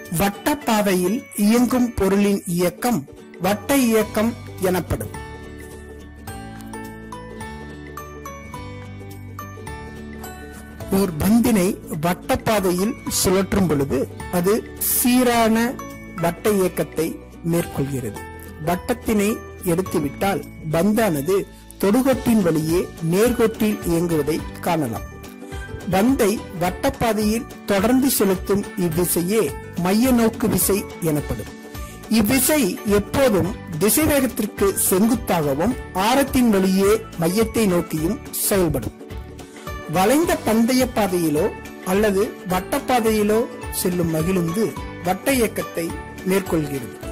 வட்டப்பாதையில் இயங்கும் பொருளின் இயக்கம் வட்ட இயக்கம் எனப்படும் ஓர் பந்தினை வட்டப்பாதையில் சுழற்றும் பொழுது அது சீரான வட்ட இயக்கத்தை மேற்கொள்கிறது வட்டத்தினை எடுத்துவிட்டால் பந்தானது தொடுகோட்டின் வழியே நேர்கோட்டில் இயங்குவதை காணலாம் பந்தை வட்டப்பாதையில் தொடர்ந்து செலுத்தும் இவ்விசையே மைய நோக்கு விசை எனப்படும் இவ்விசை எப்போதும் திசைவேகத்திற்கு செங்குத்தாகவும் ஆரத்தின் வழியே மையத்தை நோக்கியும் செயல்படும் வளைந்த பந்தய பாதையிலோ அல்லது வட்டப்பாதையிலோ செல்லும் மகிழுந்து வட்ட இயக்கத்தை மேற்கொள்கிறது